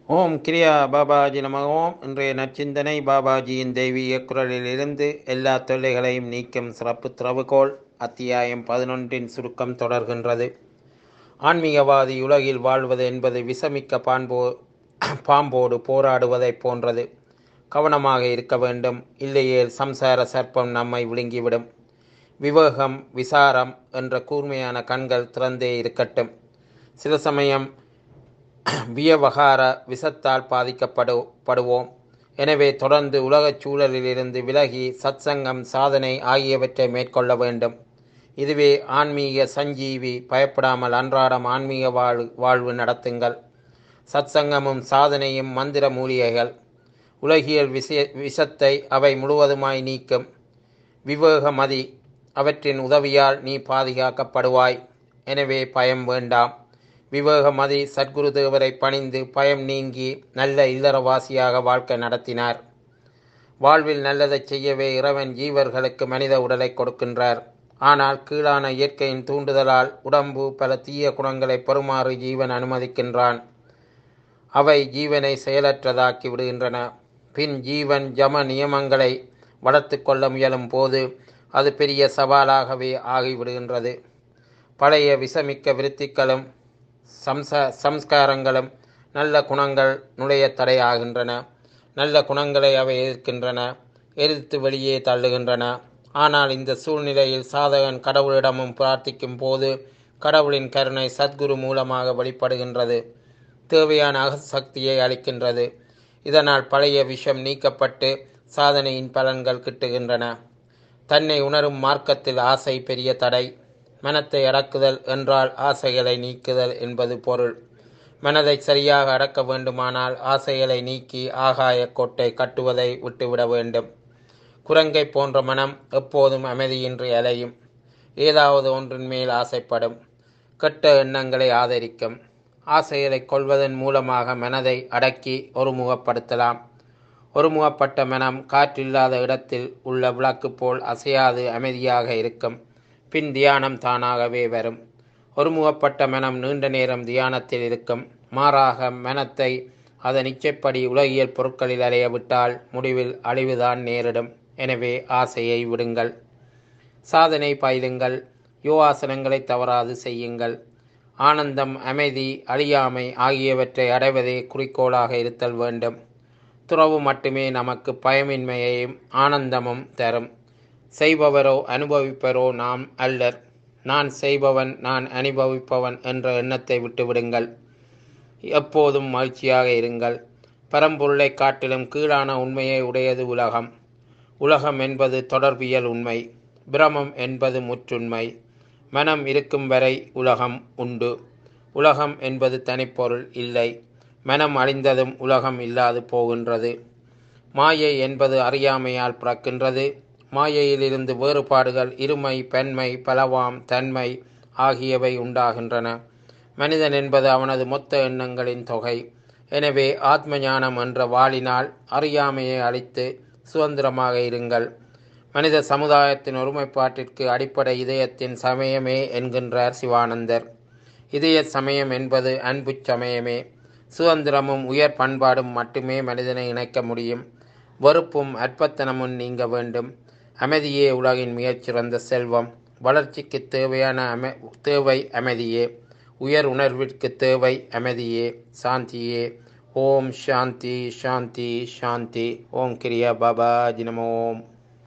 ஓம் கிரியா பாபாஜி நம ஓம் இன்றைய நற்சிந்தனை பாபாஜியின் தெய்வீக குரலிலிருந்து எல்லா தொல்லைகளையும் நீக்கும் சிறப்பு திறவுகோல் அத்தியாயம் பதினொன்றின் சுருக்கம் தொடர்கின்றது ஆன்மீகவாதி உலகில் வாழ்வது என்பது விஷமிக்க பான்போ பாம்போடு போராடுவதைப் போன்றது கவனமாக இருக்க வேண்டும் இல்லையேல் சம்சார சர்ப்பம் நம்மை விழுங்கிவிடும் விவேகம் விசாரம் என்ற கூர்மையான கண்கள் திறந்தே இருக்கட்டும் சில சமயம் வியவகார விஷத்தால் பாதிக்கப்படு படுவோம் எனவே தொடர்ந்து உலகச் சூழலிலிருந்து விலகி சத்சங்கம் சாதனை ஆகியவற்றை மேற்கொள்ள வேண்டும் இதுவே ஆன்மீக சஞ்சீவி பயப்படாமல் அன்றாடம் ஆன்மீக வாழ் வாழ்வு நடத்துங்கள் சத்சங்கமும் சாதனையும் மந்திர மூலிகைகள் உலகியல் விஷய விஷத்தை அவை முழுவதுமாய் நீக்கும் விவேகமதி அவற்றின் உதவியால் நீ பாதுகாக்கப்படுவாய் எனவே பயம் வேண்டாம் விவேகமதி சத்குரு தேவரை பணிந்து பயம் நீங்கி நல்ல இல்லறவாசியாக வாழ்க்கை நடத்தினார் வாழ்வில் நல்லதைச் செய்யவே இறைவன் ஜீவர்களுக்கு மனித உடலை கொடுக்கின்றார் ஆனால் கீழான இயற்கையின் தூண்டுதலால் உடம்பு பல தீய குணங்களை பெறுமாறு ஜீவன் அனுமதிக்கின்றான் அவை ஜீவனை செயலற்றதாக்கி விடுகின்றன பின் ஜீவன் ஜம நியமங்களை வளர்த்து கொள்ள முயலும் போது அது பெரிய சவாலாகவே ஆகிவிடுகின்றது பழைய விஷமிக்க விருத்திகளும் சம்ச சம்ஸ்காரங்களும் நல்ல குணங்கள் நுழைய தடையாகின்றன நல்ல குணங்களை அவை எதிர்க்கின்றன எதிர்த்து வெளியே தள்ளுகின்றன ஆனால் இந்த சூழ்நிலையில் சாதகன் கடவுளிடமும் பிரார்த்திக்கும் போது கடவுளின் கருணை சத்குரு மூலமாக வெளிப்படுகின்றது தேவையான சக்தியை அளிக்கின்றது இதனால் பழைய விஷம் நீக்கப்பட்டு சாதனையின் பலன்கள் கிட்டுகின்றன தன்னை உணரும் மார்க்கத்தில் ஆசை பெரிய தடை மனத்தை அடக்குதல் என்றால் ஆசைகளை நீக்குதல் என்பது பொருள் மனதை சரியாக அடக்க வேண்டுமானால் ஆசைகளை நீக்கி ஆகாய கோட்டை கட்டுவதை விட்டுவிட வேண்டும் குரங்கை போன்ற மனம் எப்போதும் அமைதியின்றி அலையும் ஏதாவது ஒன்றின் மேல் ஆசைப்படும் கெட்ட எண்ணங்களை ஆதரிக்கும் ஆசைகளை கொள்வதன் மூலமாக மனதை அடக்கி ஒருமுகப்படுத்தலாம் ஒருமுகப்பட்ட மனம் காற்றில்லாத இடத்தில் உள்ள விளக்கு போல் அசையாது அமைதியாக இருக்கும் பின் தியானம் தானாகவே வரும் ஒருமுகப்பட்ட மனம் நீண்ட நேரம் தியானத்தில் இருக்கும் மாறாக மனத்தை அதன் இச்சைப்படி உலகியல் பொருட்களில் அலைய விட்டால் முடிவில் அழிவுதான் நேரிடும் எனவே ஆசையை விடுங்கள் சாதனை பயிலுங்கள் யோகாசனங்களை தவறாது செய்யுங்கள் ஆனந்தம் அமைதி அழியாமை ஆகியவற்றை அடைவதே குறிக்கோளாக இருத்தல் வேண்டும் துறவு மட்டுமே நமக்கு பயமின்மையையும் ஆனந்தமும் தரும் செய்பவரோ அனுபவிப்பரோ நாம் அல்லர் நான் செய்பவன் நான் அனுபவிப்பவன் என்ற எண்ணத்தை விட்டுவிடுங்கள் எப்போதும் மகிழ்ச்சியாக இருங்கள் பரம்பொருளை காட்டிலும் கீழான உண்மையை உடையது உலகம் உலகம் என்பது தொடர்பியல் உண்மை பிரமம் என்பது முற்றுண்மை மனம் இருக்கும் வரை உலகம் உண்டு உலகம் என்பது தனிப்பொருள் இல்லை மனம் அழிந்ததும் உலகம் இல்லாது போகின்றது மாயை என்பது அறியாமையால் பிறக்கின்றது மாயையிலிருந்து வேறுபாடுகள் இருமை பெண்மை பலவாம் தன்மை ஆகியவை உண்டாகின்றன மனிதன் என்பது அவனது மொத்த எண்ணங்களின் தொகை எனவே ஆத்ம ஞானம் என்ற வாளினால் அறியாமையை அழித்து சுதந்திரமாக இருங்கள் மனித சமுதாயத்தின் ஒருமைப்பாட்டிற்கு அடிப்படை இதயத்தின் சமயமே என்கின்றார் சிவானந்தர் இதய சமயம் என்பது அன்பு சமயமே சுதந்திரமும் உயர் பண்பாடும் மட்டுமே மனிதனை இணைக்க முடியும் வெறுப்பும் அற்பத்தனமும் நீங்க வேண்டும் அமைதியே உலகின் மிகச்சிறந்த செல்வம் வளர்ச்சிக்கு தேவையான அம தேவை அமைதியே உயர் உணர்விற்கு தேவை அமைதியே சாந்தியே ஓம் சாந்தி சாந்தி சாந்தி ஓம் கிரியா பாபா ஜினமோம்